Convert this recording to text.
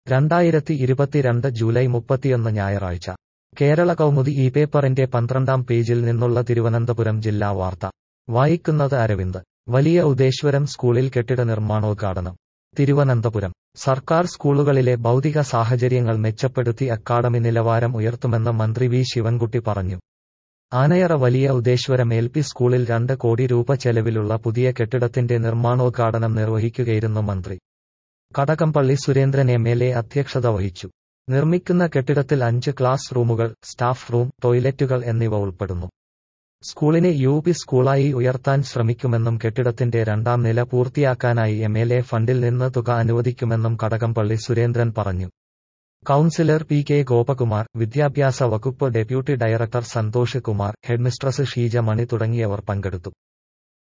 രണ്ടായിരത്തി ഇരുപത്തിരണ്ട് ജൂലൈ മുപ്പത്തിയൊന്ന് ഞായറാഴ്ച കേരള കൗമുദി ഈ പേപ്പറിന്റെ പന്ത്രണ്ടാം പേജിൽ നിന്നുള്ള തിരുവനന്തപുരം ജില്ലാ വാർത്ത വായിക്കുന്നത് അരവിന്ദ് വലിയ ഉദേശ്വരം സ്കൂളിൽ കെട്ടിട നിർമ്മാണോദ്ഘാടനം തിരുവനന്തപുരം സർക്കാർ സ്കൂളുകളിലെ ഭൗതിക സാഹചര്യങ്ങൾ മെച്ചപ്പെടുത്തി അക്കാഡമി നിലവാരം ഉയർത്തുമെന്ന് മന്ത്രി വി ശിവൻകുട്ടി പറഞ്ഞു ആനയറ വലിയ ഉദേശ്വരം എൽ പി സ്കൂളിൽ രണ്ട് കോടി രൂപ ചെലവിലുള്ള പുതിയ കെട്ടിടത്തിന്റെ നിർമ്മാണോദ്ഘാടനം നിർവഹിക്കുകയായിരുന്നു മന്ത്രി Kadakampally Surendran M L A അധ്യക്ഷത വഹിച്ചു നിർമ്മിക്കുന്ന കെട്ടിടത്തിൽ അഞ്ച് ക്ലാസ് റൂമുകൾ സ്റ്റാഫ് റൂം ടോയ്ലറ്റുകൾ എന്നിവ ഉൾപ്പെടുന്നു സ്കൂളിനെ യു പി സ്കൂളായി ഉയർത്താൻ ശ്രമിക്കുമെന്നും കെട്ടിടത്തിന്റെ രണ്ടാം നില പൂർത്തിയാക്കാനായി എം എൽ എ ഫണ്ടിൽ നിന്ന് തുക അനുവദിക്കുമെന്നും കടകംപള്ളി സുരേന്ദ്രൻ പറഞ്ഞു കൌൺസിലർ പി കെ ഗോപകുമാർ വിദ്യാഭ്യാസ വകുപ്പ് deputy director Santhosh Kumar headmistress Sheeja Mani തുടങ്ങിയവർ പങ്കെടുത്തു